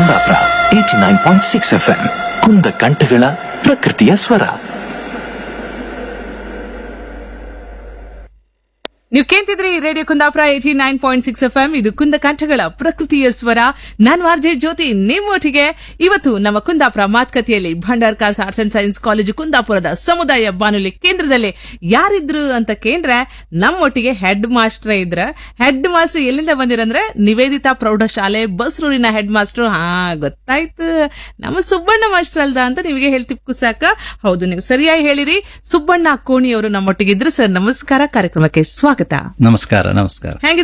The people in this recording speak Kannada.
Kundapura eighty nine point six F M ಕುಂದ ಕಂಠಗಳ ಪ್ರಕೃತಿಯ ಸ್ವರ ನೀವು ಕೇಳ್ತಿದ್ರಿ radio Kundapura eighty nine point six F M ಇದು ಕುಂದ ಕಂಠಗಳ ಪ್ರಕೃತಿಯ ಸ್ವರ ನಾನು ಆರ್ಜೆ ಜ್ಯೋತಿ ನಿಮ್ಮೊಟ್ಟಿಗೆ ಇವತ್ತು ನಮ್ಮ ಕುಂದಾಪುರ ಮಾತುಕತೆಯಲ್ಲಿ Bhandarkars arts and science college ಕುಂದಾಪುರದ ಸಮುದಾಯ ಬಾನುಲಿ ಕೇಂದ್ರದಲ್ಲಿ ಯಾರಿದ್ರು ಅಂತ ಕೇಂದ್ರ ನಮ್ಮೊಟ್ಟಿಗೆ ಹೆಡ್ ಮಾಸ್ಟರ್ ಇದ್ರ ಹೆಡ್ ಮಾಸ್ಟರ್ ಎಲ್ಲಿಂದ ಬಂದಿರಂದ್ರೆ ನಿವೇದಿತಾ ಪ್ರೌಢಶಾಲೆ ಬಸ್ರೂರಿನ ಹೆಡ್ ಮಾಸ್ಟರ್ ಹಾ ಗೊತ್ತಾಯ್ತು ನಮ್ಮ ಸುಬ್ಬಣ್ಣ ಮಾಸ್ಟರ್ ಅಲ್ದ ಅಂತ ನಿಮಗೆ ಹೇಳ್ತಿಪ್ಪು ಸಾಕ ಹೌದು ನೀವು ಸರಿಯಾಗಿ ಹೇಳಿರಿ ಸುಬ್ಬಣ್ಣ ಕೋಣಿ ಅವರು ನಮ್ಮೊಟ್ಟಿಗೆ ಇದ್ರು ಸರ್ ನಮಸ್ಕಾರ ಕಾರ್ಯಕ್ರಮಕ್ಕೆ ಸ್ವಾಗತ ನಮಸ್ಕಾರ ನಮಸ್ಕಾರ ಹೆಂಗಿದ್ದೀರಿ